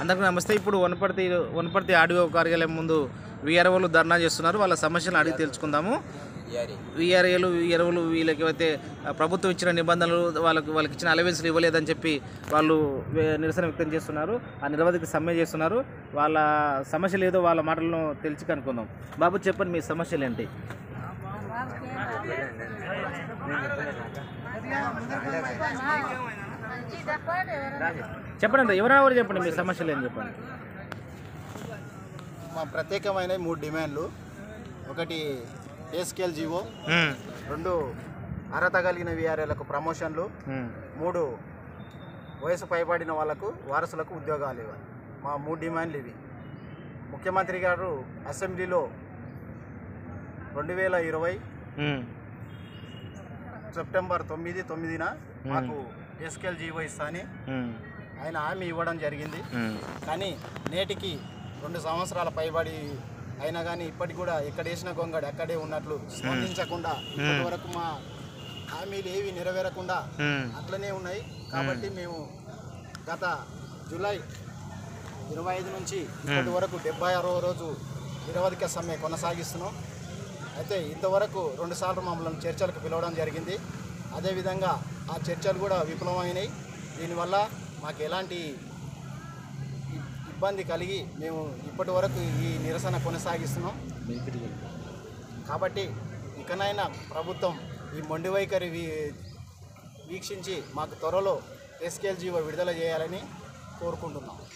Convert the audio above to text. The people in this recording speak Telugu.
అందరికీ నమస్తే ఇప్పుడు వనపర్తి వనపర్తి ఆడియో కార్యాలయం ముందు వీఆర్ఓలు ధర్నా చేస్తున్నారు వాళ్ళ సమస్యలను అడిగి తెలుసుకుందాము వీఆర్ఏలు వీఆర్ఓలు వీళ్ళకి అయితే ఆ, ప్రభుత్వం ఇచ్చిన నిబంధనలు వాళ్ళకి వాళ్ళకి ఇచ్చిన అలవెన్స్లు ఇవ్వలేదని చెప్పి వాళ్ళు వే- నిరసన వ్యక్తం చేస్తున్నారు ఆ నిరవధిక సమ్మె చేస్తున్నారు వాళ్ళ సమస్యలు ఏదో వాళ్ళ మాటలను తెలిసి కనుక్కుందాం బాబు చెప్పండి మీ సమస్యలు ఏంటి చెప్పండి ఎవరైనా ఎవరు చెప్పండి మీ సమస్యలు ఏం చెప్పండి మా ప్రత్యేకమైన మూడు డిమాండ్లు ఒకటి ఏ స్కేల్ జీవో ఉమ్, రెండు అర్హత కలిగిన వీఆర్ఏలకు ప్రమోషన్లు ఉమ్, మూడు వయసు పైబడిన వాళ్ళకు వారసులకు ఉద్యోగాలు ఇవ్వాలి మా మూడు డిమాండ్లు ఇవి ముఖ్యమంత్రి గారు అసెంబ్లీలో రెండు వేల ఇరవై ఉమ్, సెప్టెంబర్ తొమ్మిది తొమ్మిదిన మాకు ఎస్కేల్ జీవో ఇస్తా అని ఉమ్, ఆయన హామీ ఇవ్వడం జరిగింది ఉమ్, కానీ నేటికి రెండు సంవత్సరాల పైబడి అయినా కానీ ఇప్పటికి కూడా ఎక్కడ వేసిన గొంగడి అక్కడే ఉన్నట్లు స్పందించకుండా ఇప్పటి వరకు మా హామీలు ఏవి నెరవేరకుండా ఉమ్, అట్లనే ఉన్నాయి కాబట్టి మేము గత జూలై ఇరవై ఐదు నుంచి ఇప్పటి వరకు డెబ్బై ఆరో రోజు నిరవధిక సమ్మె కొనసాగిస్తున్నాం అయితే ఇంతవరకు రెండుసార్లు మమ్మల్ని చర్చలకు పిలవడం జరిగింది అదేవిధంగా ఆ చర్చలు కూడా విఫలమైనాయి దీనివల్ల మాకు ఎలాంటి ఇ- ఇబ్బంది కలిగి మేము ఇప్పటి వరకు ఈ నిరసన కొనసాగిస్తున్నాం కాబట్టి ఇకనైనా ప్రభుత్వం ఈ మొండి వైఖరి వీ- వీక్షించి మాకు త్వరలో ఎస్కేల్ జీవో విడుదల చేయాలని కోరుకుంటున్నాం